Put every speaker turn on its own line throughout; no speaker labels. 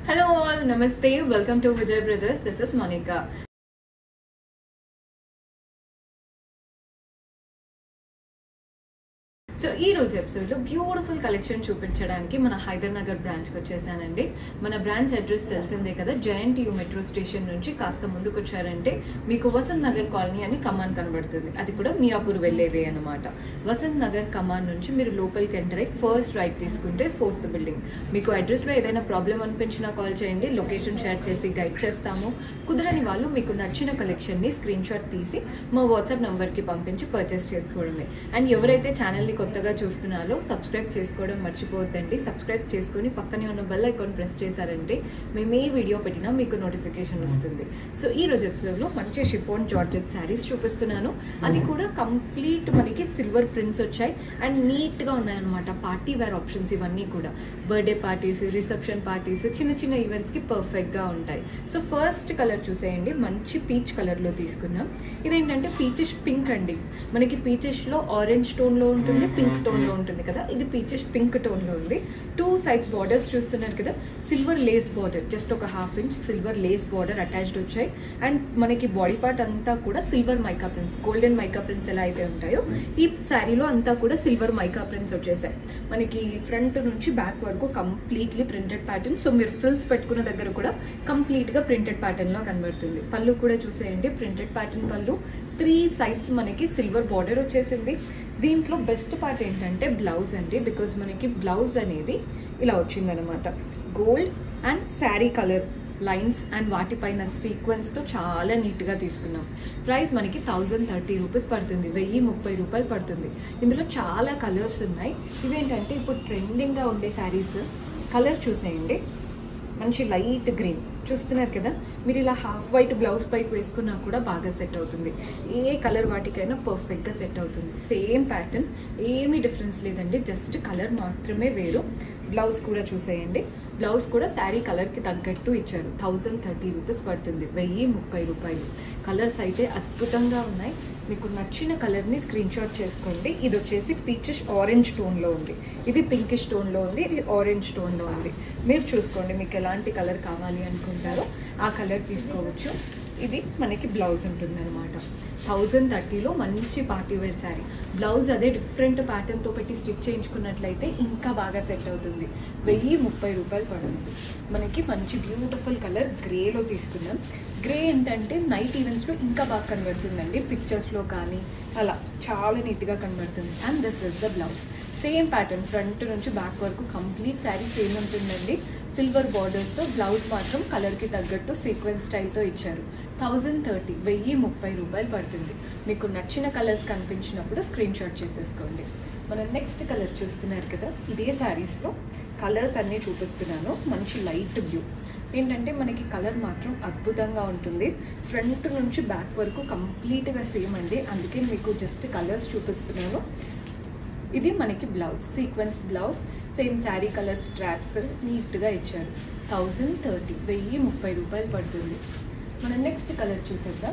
Hello all, Namaste. Welcome to Vijay Brothers. This is Monica. So ఈ రోజు ఎపిసోడ్లో beautiful collection చూపించడానికి మన హైదర్ నగర్ బ్రాంచ్కి వచ్చేసానండి మన బ్రాంచ్ అడ్రస్ తెలిసిందే కదా జయంట్ యూ మెట్రో స్టేషన్ నుంచి కాస్త ముందుకు వచ్చారంటే మీకు వసంత్ నగర్ కాలనీ అని కమాన్ కనబడుతుంది అది కూడా మియాపూర్ వెళ్ళేవే అనమాట వసంత్ నగర్ కమాన్ నుంచి మీరు లోపలికి ఎంటర్ అయ్యి ఫస్ట్ రైట్ తీసుకుంటే ఫోర్త్ బిల్డింగ్ మీకు అడ్రస్లో ఏదైనా ప్రాబ్లం అనిపించినా కాల్ చేయండి లొకేషన్ షేర్ చేసి గైడ్ చేస్తాము కుదరని వాళ్ళు మీకు నచ్చిన కలెక్షన్ని స్క్రీన్ షాట్ తీసి మా వాట్సాప్ నంబర్కి పంపించి పర్చేస్ చేసుకోవడమే అండ్ ఎవరైతే ఛానల్ని కొత్తగా చూస్తున్నారో సబ్స్క్రైబ్ చేసుకోవడం మర్చిపోవద్దండి సబ్స్క్రైబ్ చేసుకొని పక్కనే ఉన్న బెల్ ఐకాన్ ప్రెస్ చేశారంటే మేము ఏ వీడియో పెట్టినా మీకు నోటిఫికేషన్ వస్తుంది సో ఈ రోజు ఎపిసోడ్లో మంచి షిఫోన్ జార్జెట్ శారీస్ చూపిస్తున్నాను అది కూడా కంప్లీట్ మనకి సిల్వర్ ప్రింట్స్ వచ్చాయి అండ్ నీట్గా ఉన్నాయన్నమాట పార్టీ వేర్ ఆప్షన్స్ ఇవన్నీ కూడా బర్త్డే పార్టీస్ రిసెప్షన్ పార్టీస్ చిన్న చిన్న ఈవెంట్స్కి పర్ఫెక్ట్గా ఉంటాయి సో ఫస్ట్ కలర్ చూసేయండి మంచి పీచ్ కలర్లో తీసుకున్నాం ఇదేంటంటే పీచెస్ పింక్ అండి మనకి పీచెస్లో ఆరెంజ్ టోన్లో ఉంటుంది పింక్ టోన్లో ఉంటుంది కదా ఇది పీచెస్ పింక్ టోన్లో ఉంది టూ సైడ్స్ బార్డర్స్ చూస్తున్నారు కదా సిల్వర్ లేస్ బార్డర్ జస్ట్ ఒక half inch silver lace border attached వచ్చాయి అండ్ మనకి బాడీ పార్ట్ అంతా కూడా silver mica prints golden mica prints ఎలా అయితే ఉంటాయో ఈ శారీలో అంతా కూడా సిల్వర్ మైకా ప్రింట్స్ వచ్చేసాయి మనకి ఫ్రంట్ నుంచి బ్యాక్ వరకు కంప్లీట్లీ ప్రింటెడ్ ప్యాటర్న్ సో మీరు ఫ్రిల్స్ పెట్టుకున్న దగ్గర కూడా కంప్లీట్గా ప్రింటెడ్ ప్యాటర్న్లో కనబడుతుంది పళ్ళు కూడా చూసేయండి printed pattern pallu three sides మనకి సిల్వర్ బార్డర్ వచ్చేసింది దీంట్లో బెస్ట్ పార్ట్ ఏంటంటే బ్లౌజ్ అండి బికాజ్ మనకి బ్లౌజ్ అనేది ఇలా వచ్చిందనమాట gold and sari colour lines and వాటిపైన సీక్వెన్స్తో చాలా నీట్గా తీసుకున్నాం ప్రైస్ మనకి థౌజండ్ థర్టీ రూపీస్ పడుతుంది వెయ్యి ముప్పై రూపాయలు పడుతుంది ఇందులో చాలా కలర్స్ ఉన్నాయి ఇవేంటంటే ఇప్పుడు ట్రెండింగ్గా ఉండే శారీస్ కలర్ చూసేయండి మంచి లైట్ గ్రీన్ చూస్తున్నారు కదా మీరు ఇలా హాఫ్ వైట్ బ్లౌజ్ పైకి వేసుకున్నా కూడా బాగా సెట్ అవుతుంది ఏ కలర్ వాటికైనా పర్ఫెక్ట్గా సెట్ అవుతుంది సేమ్ ప్యాటర్న్ ఏమీ డిఫరెన్స్ లేదండి జస్ట్ కలర్ మాత్రమే వేరు బ్లౌజ్ కూడా చూసేయండి బ్లౌజ్ కూడా శారీ కలర్కి తగ్గట్టు ఇచ్చారు థౌజండ్ థర్టీ రూపీస్ పడుతుంది వెయ్యి ముప్పై రూపాయలు కలర్స్ అయితే అద్భుతంగా ఉన్నాయి మీకు నచ్చిన కలర్ని స్క్రీన్ షాట్ చేసుకోండి ఇది వచ్చేసి పీచిష్ ఆరెంజ్ టోన్లో ఉంది ఇది పింకిష్ టోన్లో ఉంది ఇది ఆరెంజ్ టోన్లో ఉంది మీరు చూసుకోండి మీకు ఎలాంటి కలర్ కావాలి అనుకుంటారో ఆ కలర్ తీసుకోవచ్చు ఇది మనకి బ్లౌజ్ ఉంటుంది అనమాట థౌజండ్ థర్టీలో మంచి పార్టీ వేర్ శారీ బ్లౌజ్ అదే డిఫరెంట్ ప్యాటర్న్తో పెట్టి స్టిచ్ చేయించుకున్నట్లయితే ఇంకా బాగా సెట్ అవుతుంది వెయ్యి ముప్పై రూపాయలు పడుతుంది మనకి మంచి బ్యూటిఫుల్ కలర్ గ్రేలో తీసుకున్నాం గ్రే ఏంటంటే నైట్ ఈవెంట్స్లో ఇంకా బాగా కనబడుతుందండి పిక్చర్స్లో కానీ అలా చాలా నీట్గా కనబడుతుంది and this is the blouse same pattern front నుంచి బ్యాక్ వరకు కంప్లీట్ శారీ సేమ్ ఉంటుందండి సిల్వర్ బార్డర్స్తో బ్లౌజ్ మాత్రం కలర్కి తగ్గట్టు సీక్వెన్స్ స్టైల్తో ఇచ్చారు థౌజండ్ థర్టీ వెయ్యి ముప్పై రూపాయలు పడుతుంది మీకు నచ్చిన కలర్స్ కనిపించినప్పుడు స్క్రీన్ షాట్ చేసేసుకోండి మనం నెక్స్ట్ కలర్ చూస్తున్నారు కదా ఇదే శారీస్లో కలర్స్ అన్నీ చూపిస్తున్నాను మంచి లైట్ బ్లూ ఏంటంటే మనకి కలర్ మాత్రం అద్భుతంగా ఉంటుంది ఫ్రంట్ నుంచి బ్యాక్ వరకు కంప్లీట్గా సేమ్ అండి అందుకే మీకు జస్ట్ కలర్స్ చూపిస్తున్నాను ఇది మనకి blouse sequence blouse same sari colour straps నీట్గా ఇచ్చారు థౌజండ్ థర్టీ వెయ్యి ముప్పై రూపాయలు పడుతుంది మనం నెక్స్ట్ కలర్ చూసేద్దాం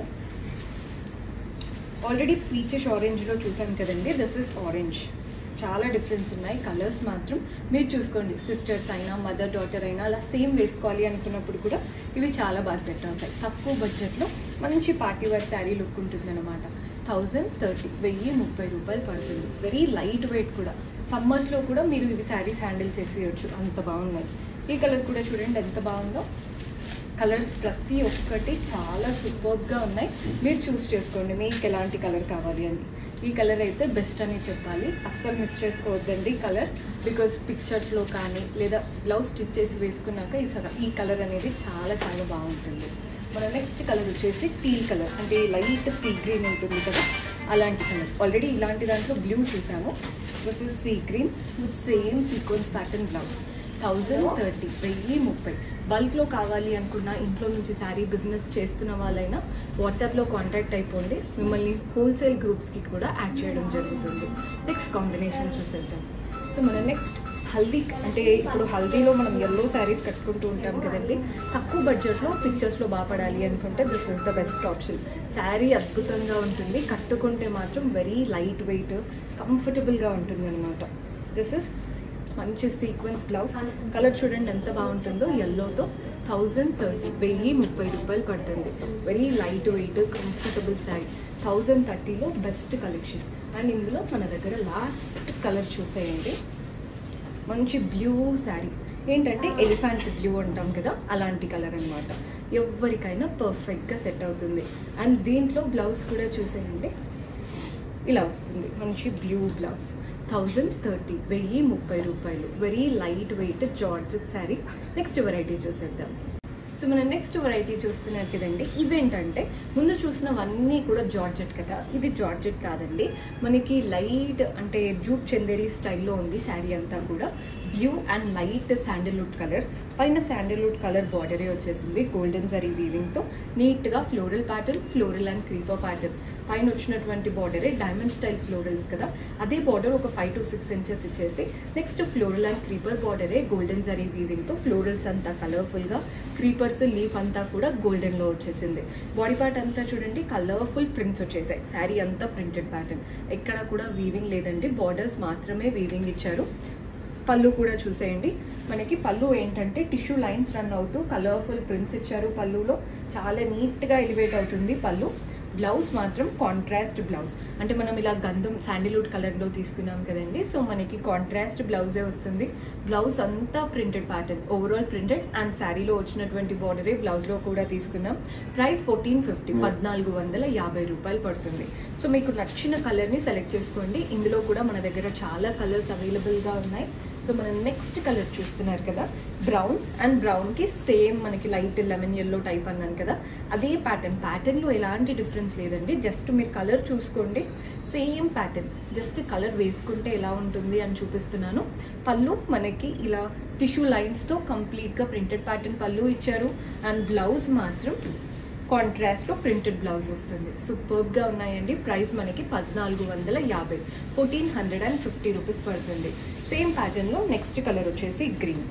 ఆల్రెడీ పీచెస్ ఆరెంజ్లో చూసాం కదండి దిస్ ఇస్ ఆరెంజ్ చాలా డిఫరెన్స్ ఉన్నాయి కలర్స్ మాత్రం మీరు చూసుకోండి సిస్టర్స్ అయినా మదర్ డాటర్ అయినా అలా సేమ్ వేసుకోవాలి అనుకున్నప్పుడు కూడా ఇవి చాలా బాగా సెట్ అవుతాయి తక్కువ బడ్జెట్లో మంచి పార్టీ వేర్ శారీ లుక్ ఉంటుంది అనమాట థౌజండ్ థర్టీ వెయ్యి ముప్పై రూపాయలు పడుతుంది వెరీ లైట్ వెయిట్ కూడా సమ్మర్స్లో కూడా మీరు ఇవి శారీస్ హ్యాండిల్ చేసేయచ్చు అంత బాగున్నాయి ఈ కలర్ కూడా చూడండి ఎంత బాగుందో కలర్స్ ప్రతి ఒక్కటి చాలా సూపర్గా ఉన్నాయి మీరు చూస్ చేసుకోండి మీకు ఎలాంటి కలర్ కావాలి అని ఈ కలర్ అయితే బెస్ట్ అని చెప్పాలి అస్సలు మిస్ చేసుకోవద్దండి కలర్ బికాజ్ పిక్చర్స్లో కానీ లేదా బ్లౌజ్ స్టిచ్ చేసి వేసుకున్నాక ఈ సగ ఈ కలర్ అనేది చాలా చాలా బాగుంటుంది మన నెక్స్ట్ కలర్ వచ్చేసి టీల్ కలర్ అంటే లైట్ సీ గ్రీన్ ఉంటుంది కదా అలాంటి కలర్ ఆల్రెడీ ఇలాంటి దాంట్లో బ్లూ చూసాము this is sea green with same sequence pattern blouse thousand thirty వెయ్యి ముప్పై బల్క్లో కావాలి అనుకున్న ఇంట్లో నుంచి శారీ బిజినెస్ చేస్తున్న వాళ్ళైనా వాట్సాప్లో కాంటాక్ట్ అయిపోండి మిమ్మల్ని హోల్సేల్ గ్రూప్స్కి కూడా యాడ్ చేయడం జరుగుతుంది నెక్స్ట్ కాంబినేషన్ చూసేద్దాం సో మన నెక్స్ట్ హల్దీ అంటే ఇప్పుడు హల్దీలో మనం ఎల్లో శారీస్ కట్టుకుంటూ ఉంటాం కదండి తక్కువ బడ్జెట్లో పిక్చర్స్లో బాగా పడాలి అనుకుంటే this is the best option sari అద్భుతంగా ఉంటుంది కట్టుకుంటే మాత్రం వెరీ లైట్ వెయిట్ కంఫర్టబుల్గా ఉంటుంది అనమాట దిస్ ఇస్ మంచి సీక్వెన్స్ బ్లౌజ్ కలర్ చూడండి ఎంత బాగుంటుందో ఎల్లోతో థౌజండ్ థర్టీ వెయ్యి ముప్పై రూపాయలు పడుతుంది very light weight comfortable sari thousand థర్టీలో బెస్ట్ కలెక్షన్ అండ్ ఇందులో మన దగ్గర లాస్ట్ కలర్ చూసేయండి మంచి బ్లూ శారీ ఏంటంటే ఎలిఫెంట్ బ్లూ అంటాం కదా అలాంటి కలర్ అనమాట ఎవరికైనా పర్ఫెక్ట్గా సెట్ అవుతుంది అండ్ దీంట్లో బ్లౌజ్ కూడా చూసేయండి ఇలా వస్తుంది మంచి బ్లూ బ్లౌజ్ థౌజండ్ థర్టీ వెయ్యి ముప్పై రూపాయలు very light weight georgette sari next variety చూసేద్దాం సో మనం నెక్స్ట్ వెరైటీ చూస్తున్నారు కదండి ఇవేంటంటే ముందు చూసినవన్నీ కూడా జార్జెట్ కదా ఇది జార్జెట్ కాదండి మనకి లైట్ అంటే జూట్ చందేరి స్టైల్లో ఉంది శారీ అంతా కూడా blue and light sandalwood colour పైన శాండిల్వుడ్ కలర్ బార్డరే వచ్చేసింది గోల్డెన్ జరీ వీవింగ్తో నీట్గా floral pattern floral and creeper pattern పైన వచ్చినటువంటి బార్డరే డైమండ్ స్టైల్ ఫ్లోరల్స్ కదా అదే బార్డర్ ఒక ఫైవ్ టు సిక్స్ ఇంచెస్ ఇచ్చేసి నెక్స్ట్ ఫ్లోరల్ అండ్ క్రీపర్ బార్డరే గోల్డెన్ జరీ వీవింగ్తో ఫ్లోరల్స్ అంతా కలర్ఫుల్గా క్రీపర్స్ లీఫ్ అంతా కూడా గోల్డెన్లో వచ్చేసింది బాడీ పార్ట్ అంతా చూడండి కలర్ఫుల్ ప్రింట్స్ వచ్చేసాయి శారీ అంతా ప్రింటెడ్ ప్యాటర్న్ ఎక్కడ కూడా వీవింగ్ లేదండి బార్డర్స్ మాత్రమే వీవింగ్ ఇచ్చారు పళ్ళు కూడా చూసేయండి మనకి పళ్ళు ఏంటంటే టిష్యూ లైన్స్ రన్ అవుతూ కలర్ఫుల్ ప్రింట్స్ ఇచ్చారు పళ్ళులో చాలా నీట్గా ఎలివేట్ అవుతుంది పళ్ళు బ్లౌజ్ మాత్రం కాంట్రాస్ట్ బ్లౌజ్ అంటే మనం ఇలా గంధం శాండిల్వుడ్ కలర్లో తీసుకున్నాం కదండి సో మనకి కాంట్రాస్ట్ బ్లౌజే వస్తుంది బ్లౌజ్ అంతా printed pattern overall printed and శారీలో వచ్చినటువంటి బార్డరే బ్లౌజ్లో కూడా తీసుకున్నాం ప్రైస్ ఫోర్టీన్ ఫిఫ్టీ పద్నాలుగు వందల యాభై రూపాయలు పడుతుంది సో మీకు నచ్చిన కలర్ని సెలెక్ట్ చేసుకోండి ఇందులో కూడా మన దగ్గర చాలా కలర్స్ అవైలబుల్గా ఉన్నాయి సో మనం నెక్స్ట్ కలర్ చూస్తున్నారు కదా బ్రౌన్ అండ్ బ్రౌన్కి సేమ్ మనకి లైట్ లెమన్ ఎల్లో టైప్ అన్నాను కదా అదే ప్యాటర్న్ ప్యాటర్న్లో ఎలాంటి డిఫరెన్స్ లేదండి జస్ట్ మీరు కలర్ చూసుకోండి సేమ్ ప్యాటర్న్ జస్ట్ కలర్ వేసుకుంటే ఎలా ఉంటుంది అని చూపిస్తున్నాను పళ్ళు మనకి ఇలా టిష్యూ లైన్స్తో కంప్లీట్గా ప్రింటెడ్ ప్యాటర్న్ పళ్ళు ఇచ్చారు అండ్ బ్లౌజ్ మాత్రం కాంట్రాస్ట్లో ప్రింటెడ్ బ్లౌజ్ వస్తుంది సూపర్గా ఉన్నాయండి ప్రైస్ మనకి పద్నాలుగు వందల యాభై fourteen hundred and fifty rupees పడుతుంది సేమ్ ప్యాటర్న్లో నెక్స్ట్ కలర్ వచ్చేసి గ్రీన్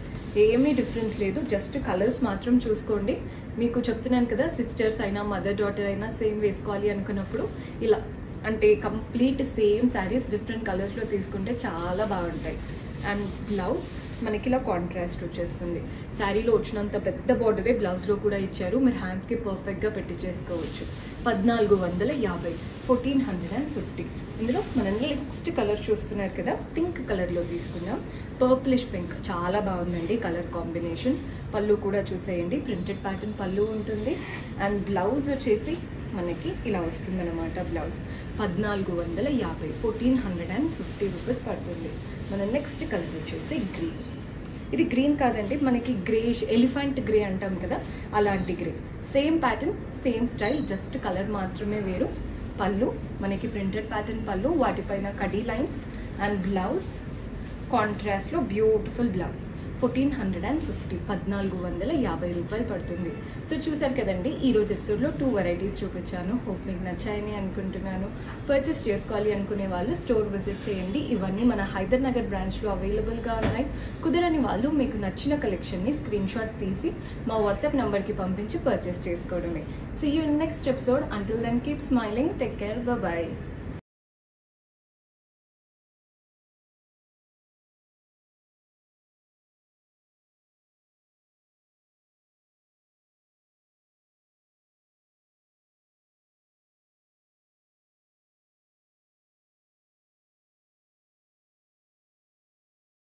ఏమీ డిఫరెన్స్ లేదు జస్ట్ కలర్స్ మాత్రం చూసుకోండి మీకు చెప్తున్నాను కదా సిస్టర్స్ అయినా మదర్ డాటర్ అయినా సేమ్ వేసుకోవాలి అనుకున్నప్పుడు ఇలా అంటే కంప్లీట్ సేమ్ శారీస్ డిఫరెంట్ కలర్స్లో తీసుకుంటే చాలా బాగుంటాయి అండ్ బ్లౌజ్ మనకి ఇలా కాంట్రాస్ట్ వచ్చేస్తుంది శారీలో వచ్చినంత పెద్ద బార్డరే బ్లౌజ్లో కూడా ఇచ్చారు మీరు హ్యాండ్స్కి పర్ఫెక్ట్గా పెట్టి చేసుకోవచ్చు పద్నాలుగు వందల యాభై ఫోర్టీన్ హండ్రెడ్ అండ్ ఫిఫ్టీ ఇందులో మనం నెక్స్ట్ కలర్ చూస్తున్నారు కదా పింక్ కలర్లో తీసుకున్నాం పర్ప్లిష్ పింక్ చాలా బాగుందండి కలర్ కాంబినేషన్ పళ్ళు కూడా చూసేయండి ప్రింటెడ్ ప్యాటర్న్ పళ్ళు ఉంటుంది అండ్ బ్లౌజ్ వచ్చేసి మనకి ఇలా వస్తుందన్నమాట బ్లౌజ్ పద్నాలుగు వందల యాభై fourteen hundred and fifty rupees పడుతుంది మన నెక్స్ట్ కలర్ వచ్చేసి గ్రీన్ ఇది గ్రీన్ కాదండి మనకి గ్రేష్ ఎలిఫెంట్ గ్రే అంటాం కదా అలాంటి grey same pattern same style just colour మాత్రమే వేరు పళ్ళు మనకి ప్రింటెడ్ ప్యాటర్న్ పళ్ళు వాటిపైన కడీ లైన్స్ అండ్ బ్లౌజ్ కాంట్రాస్ట్లో beautiful blouse fourteen hundred and fifty పద్నాలుగు వందల యాభై రూపాయలు పడుతుంది సో చూసారు కదండి ఈ రోజు ఎపిసోడ్లో టూ వెరైటీస్ చూపించాను హోప్ మీకు నచ్చాయని అనుకుంటున్నాను పర్చేస్ చేసుకోవాలి అనుకునే వాళ్ళు స్టోర్ విజిట్ చేయండి ఇవన్నీ మన హైదర్ నగర్ బ్రాంచ్లో అవైలబుల్గా ఉన్నాయి కుదరని వాళ్ళు మీకు నచ్చిన కలెక్షన్ని స్క్రీన్ షాట్ తీసి మా వాట్సాప్ నెంబర్కి పంపించి పర్చేస్ చేసుకోవడమే see you next episode until then keep smiling take care bye